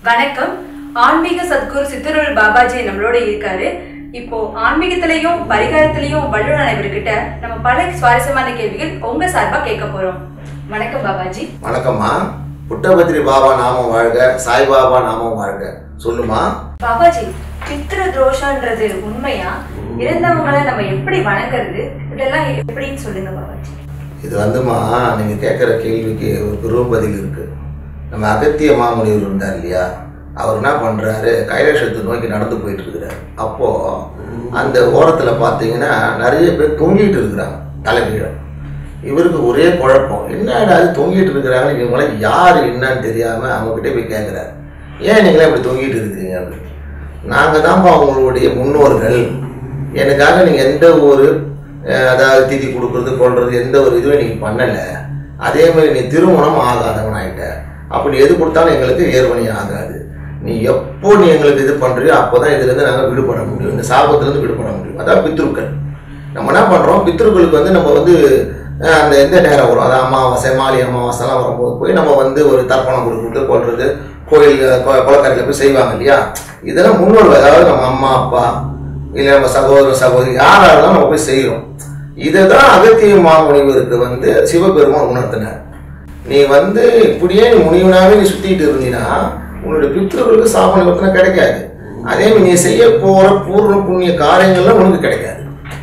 வணக்கம் ஆன்மீக சத்குரு சித்தருள் பாபாஜி நம்மளோட இருக்காரு இப்போ ஆன்மீகத்திலையும் பரிகாரத்திலையும் வல்லுநர் இவர்கிட்ட நம்ம பல சுவாரஸ்யமான கேள்விகள் உங்க சார்பா கேட்க போறோம் வணக்கம் பாபாஜி வணக்கம்மா புட்டபத்ரி பாபா நாமம் வாழ்க சாய்பாபா நாமம் வாழ்க சொல்லுமா பாபாஜி பித்ரு தோஷன்றது உண்மையா இருந்தவங்களை நம்ம எப்படி வணங்குறது இதெல்லாம் எப்படின்னு சொல்லுங்க பாபாஜி இது வந்துமா நீங்கள் கேட்குற கேள்விக்கு ஒரு பெரும் பதில் இருக்கு நம்ம அகத்திய மாமுனிவர் இருந்தார் இல்லையா அவர் என்ன பண்ணுறாரு கைலாசத்தை நோக்கி நடந்து போயிட்டு இருக்கிறார் அப்போது அந்த ஓரத்தில் பார்த்தீங்கன்னா நிறைய பேர் தொங்கிட்டு இருக்கிறாங்க தலைகீழ இவருக்கு ஒரே குழப்பம் என்னடா அது தொங்கிட்டு இருக்கிறாங்க இவங்களாம் யார் என்னன்னு தெரியாமல் அவங்ககிட்ட போய் கேட்குறாரு ஏன் நீங்களே இப்படி தொங்கிட்டு இருக்கிறீங்க அப்படின்னு நாங்கள் தான்ப்பா உங்களுடைய முன்னோர்கள் எனக்காக நீங்கள் எந்த ஒரு அஹ், அதாவது திதி கொடுக்கறது கொள்றது எந்த ஒரு இதுவும் நீங்கள் பண்ணலை அதே மாதிரி நீ திருமணம் ஆகாதவன் ஆகிட்ட அப்படி எது கொடுத்தாலும் எங்களுக்கு ஏர்வணி ஆகாது நீ எப்போ நீ எங்களுக்கு இது பண்ணுறியோ அப்போ தான் இதுலேருந்து நாங்கள் விடுபட முடியும் இந்த சாபத்துலேருந்து விடுபட முடியும் அதான் பித்ருக்கள் நம்ம என்ன பண்ணுறோம் பித்ருக்களுக்கு வந்து நம்ம வந்து அஹ், அந்த எந்த நேரம் வரும் அதான் அமாவாசை மாலி அமாவாசைலாம் வரும்போது போய் நம்ம வந்து ஒரு தர்ப்பணம் கொடுக்குறது கொள்றது கோயில் கொ- குளக்கரையில் போய் செய்வாங்க இல்லையா இதெல்லாம் முன்னோர்கள் அதாவது நம்ம அம்மா அப்பா இல்லை நம்ம சகோதர சகோதரி யாராக இருந்தாலும் நம்ம போய் செய்கிறோம் இதை தான் அகத்திய மாமுனிவருக்கு வந்து சிவபெருமான் உணர்த்தினார் நீ வந்து இப்படியே நீ முனிவனாவே நீ சுத்திட்டு இருந்தீன்னா உன்னுடைய பித்ருக்களுக்கு சாப நிவர்த்தனை கிடைக்காது அதே மாதிரி நீ செய்ய போற பூர்ண புண்ணிய காரியங்கள்லாம் உனக்கு கிடைக்காது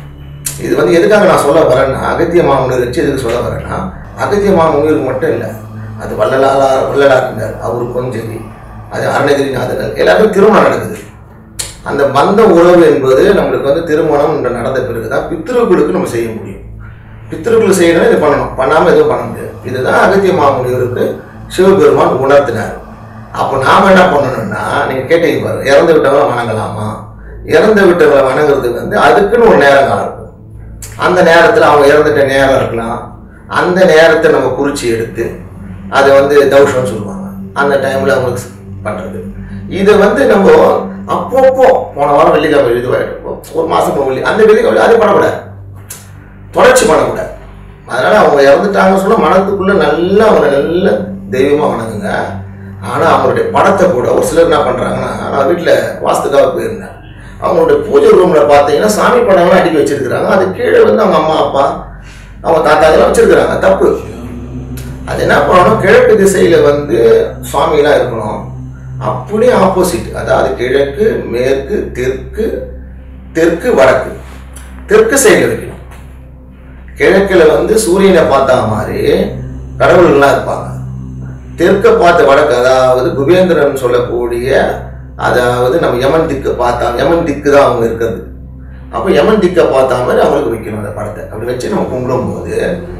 இது வந்து எதுக்காக நான் சொல்ல வரேன்னா அகத்திய மாமுனிவர் வச்சு எதுக்கு சொல்ல வரேன்னா அகத்திய மாமுனிவருக்கு மட்டும் இல்லை அது வள்ளலாரா வள்ளலார் இருந்தார் அவருக்கும் சரி அது அருணகிரிநாதர்கள் எல்லாருக்கும் திருமணம் நடக்குது அந்த பந்த உறவு என்பது நம்மளுக்கு வந்து திருமணம் என்ற நடந்த பிறகு தான் பித்ருக்களுக்கு நம்ம செய்ய முடியும் பித்ருக்கள் செய்யணும் இது பண்ணணும் பண்ணாமல் எதுவும் பண்ண முடியாது இதுதான் அகத்திய மாமுனிவருக்கு சிவபெருமான் உணர்த்தினார் அப்போ நாம் என்ன பண்ணணும்னா நீங்கள் கேட்டீங்க பாரு இறந்து விட்டவங்களை வணங்கலாமா இறந்து விட்டவங்களை வணங்குறதுக்கு வந்து அதுக்குன்னு ஒரு நேரம் காலம் இருக்கும் அந்த நேரத்தில் அவங்க இறந்துட்ட நேரம் இருக்கலாம் அந்த நேரத்தை நம்ம குறிச்சி எடுத்து அதை வந்து தௌஷம்னு சொல்லுவாங்க அந்த டைமில் அவங்களுக்கு பண்ணுறது இது வந்து நம்ம அப்பப்போ போன வாரம் வெள்ளிக்கிழமை இதுவாகிடும் ஒரு மாதம் வெள்ளி அந்த வெள்ளிக்கிழமை அது பண்ணக்கூடாது தொடர்ச்சி பண்ணக்கூடாது அதனால் அவங்க இறந்துட்டாங்கன்னு சொல்ல மனத்துக்குள்ளே நல்லா அவரை நல்ல தெய்வமாக வணங்குங்க ஆனால் அவங்களுடைய படத்தை கூட ஒரு சிலர் என்ன பண்ணுறாங்கன்னா நான் வீட்டில் வாஸ்துக்காக போயிருந்தேன் அவங்களுடைய பூஜை ரூமில் பார்த்தீங்கன்னா சாமி படம்லாம் அடுக்கி வச்சிருக்கிறாங்க அது கீழே வந்து அவங்க அம்மா அப்பா அவங்க தாத்தா இதெல்லாம் வச்சிருக்கிறாங்க தப்பு அது என்ன பண்ணணும் கிழக்கு திசையில் வந்து சுவாமிலாம் இருக்கணும் அப்படியே ஆப்போசிட் அதாவது கிழக்கு மேற்கு தெற்கு தெற்கு வடக்கு தெற்கு சைடில் வைக்கணும் கிழக்கில் வந்து சூரியனை பார்த்தா மாதிரி கடவுள்கள்லாம் இருப்பாங்க தெற்க பார்த்த வடக்கு அதாவது குபேந்திரன் சொல்லக்கூடிய அதாவது நம்ம யமன் திக்கு பார்த்தா யமன் திக்கு தான் அவங்க இருக்கிறது அப்போ யமன் திக்கை பார்த்தா மாதிரி அவங்களுக்கு வைக்கணும் அந்த படத்தை அப்படி வச்சு நம்ம கும்பிடும்போது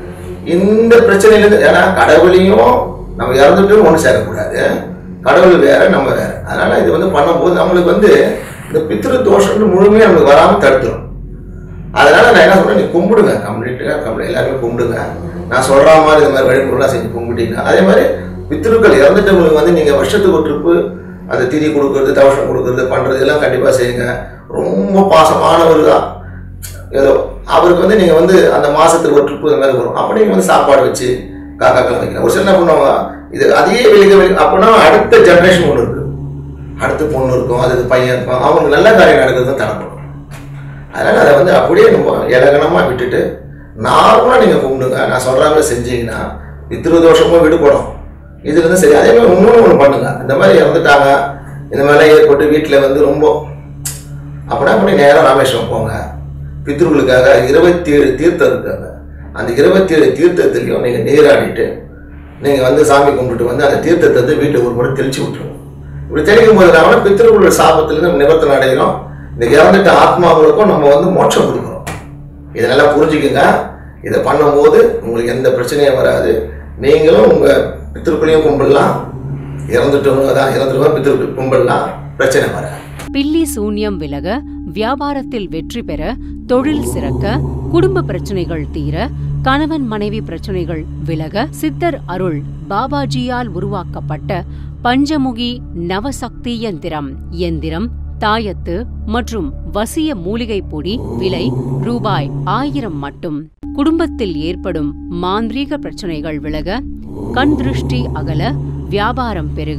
இந்த பிரச்சனையிலேருந்து ஏன்னா கடவுளையும் நம்ம இறந்துட்டும் ஒன்று சேரக்கூடாது கடவுள் வேற நம்ம வேற அதனால இது வந்து பண்ணும்போது நம்மளுக்கு வந்து இந்த பித்ரு தோஷம் முழுமையாக நம்மளுக்கு வராமல் தடுத்துரும் அதனால நான் என்ன சொல்றேன் நீ கும்பிடுங்க கம்ப்ளீட்டாக கம்ப்ளீட் எல்லாருமே கும்பிடுங்க நான் சொல்ற மாதிரி இந்த மாதிரி வழிமுறைலாம் செஞ்சு கும்பிட்டீங்கன்னா அதே மாதிரி பித்ருக்கள் இறந்துட்டவங்களுக்கு வந்து நீங்கள் வருஷத்துக்கு ஒரு ட்ரிப்பு அந்த திதி கொடுக்கறது தவசம் கொடுக்கறது பண்ணுறது எல்லாம் கண்டிப்பாக செய்யுங்க ரொம்ப பாசமானவர் தான் ஏதோ அவருக்கு வந்து நீங்கள் வந்து அந்த மாதத்துக்கு ஒரு ட்ரிப்பு இந்த மாதிரி வரும் அப்போ நீங்கள் வந்து சாப்பாடு வச்சு காக்காக்கெல்லாம் வைக்கலாம் ஒரு சில என்ன பண்ணுவாங்க இது அதையே வெளியே வெளியே அப்படின்னா அடுத்த ஜென்ரேஷன் ஒன்று இருக்குது அடுத்த பொண்ணு இருக்கும் அதுக்கு பையன் இருக்கும் அவங்களுக்கு நல்ல காரியம் நடக்கிறது தரப்படும் அதனால் அதை வந்து அப்படியே நம்ம இலகனமாக விட்டுட்டு நார்மலாக நீங்கள் கும்பிடுங்க நான் சொல்கிற மாதிரி செஞ்சீங்கன்னா பித்ரு தோஷமும் விடுபடும் இதுலேருந்து சரி அதே மாதிரி இன்னொன்று ஒன்று பண்ணுங்க இந்த மாதிரி இறந்துட்டாங்க இந்த மாதிரிலாம் ஏற்பட்டு வீட்டில் வந்து ரொம்ப அப்படின்னா பண்ணி நேராக ராமேஸ்வரம் போங்க பித்ருக்களுக்காக இருபத்தி ஏழு தீர்த்தம் இருக்காங்க அந்த இருபத்தி ஏழு தீர்த்தத்துலையும் நீங்கள் நீராடிட்டு நீங்கள் வந்து சாமி கும்பிட்டு வந்து அந்த தீர்த்தத்தை வந்து வீட்டுக்கு ஒரு முறை தெளிச்சு விட்டுருங்க இப்படி தெளிக்கும் போது நாம பித்திருக்களோட சாபத்திலிருந்து நிவர்த்தனை அடைகிறோம் இந்த இறந்துட்ட ஆத்மாவுகளுக்கும் நம்ம வந்து மோட்சம் கொடுக்குறோம் இதை நல்லா புரிஞ்சுக்குங்க இதை பண்ணும்போது உங்களுக்கு எந்த பிரச்சனையும் வராது நீங்களும் உங்கள் பித்திருக்களையும் கும்பிடலாம் இறந்துட்டவங்க தான் இறந்துட்டவங்க பித்திருக்கள் கும்பிடலாம் பிரச்சனை வராது பில்லி சூன்யம் விலக வியாபாரத்தில் வெற்றி பெற தொழில் சிறக்க குடும்ப பிரச்சனைகள் தீர கணவன் மனைவி பிரச்சனைகள் விலக சித்தர் அருள் பாபாஜியால் உருவாக்கப்பட்ட பஞ்சமுகி நவசக்தி யந்திரம் எந்திரம் தாயத்து மற்றும் வசிய மூலிகை பொடி விலை ரூபாய் ஆயிரம் மட்டும் குடும்பத்தில் ஏற்படும் மாந்திரீக பிரச்சனைகள் விலக கண் திருஷ்டி அகல வியாபாரம் பெருக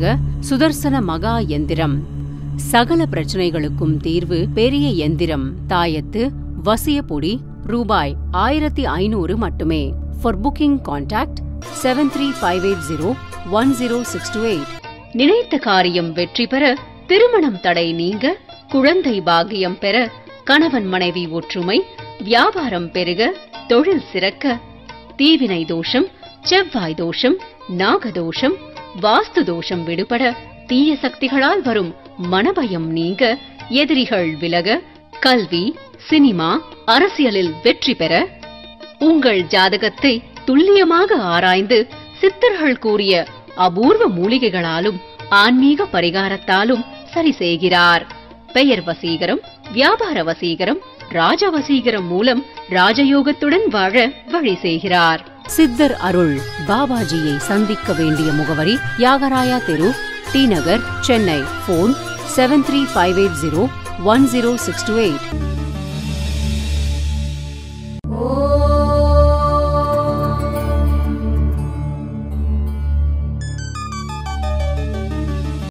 சுதர்சன மகா எந்திரம் சகல பிரச்சனைகளுக்கும் தீர்வு பெரிய எந்திரம் தாயத்து வசிய பொடி ரூபாய் ஆயிரத்தி ஐநூறு மட்டுமே for booking contact seven three five eight zero one zero six two eight நினைத்த காரியம் வெற்றி பெற திருமணம் தடை நீங்க குழந்தை பாக்கியம் பெற கணவன் மனைவி ஒற்றுமை வியாபாரம் பெருக தொழில் சிறக்க தீவினை தோஷம் செவ்வாய் தோஷம் நாகதோஷம் வாஸ்து தோஷம் விடுபட தீய சக்திகளால் வரும் மனபயம் நீங்க எதிரிகள் விலக கல்வி சினிமா அரசியலில் வெற்றி பெற உங்கள் ஜாதகத்தை துல்லியமாக ஆராய்ந்து சித்தர்கள் கூறிய அபூர்வ மூலிகைகளாலும் ஆன்மீக பரிகாரத்தாலும் சரி செய்கிறார் பெயர் வசீகரம் வியாபார வசீகரம் ராஜ வசீகரம் மூலம் ராஜயோகத்துடன் வாழ வழி செய்கிறார் சித்தர் அருள் பாபாஜியை சந்திக்க வேண்டிய முகவரி யாகராயா தெரு T Nagar Chennai phone seven three five eight zero one zero six two eight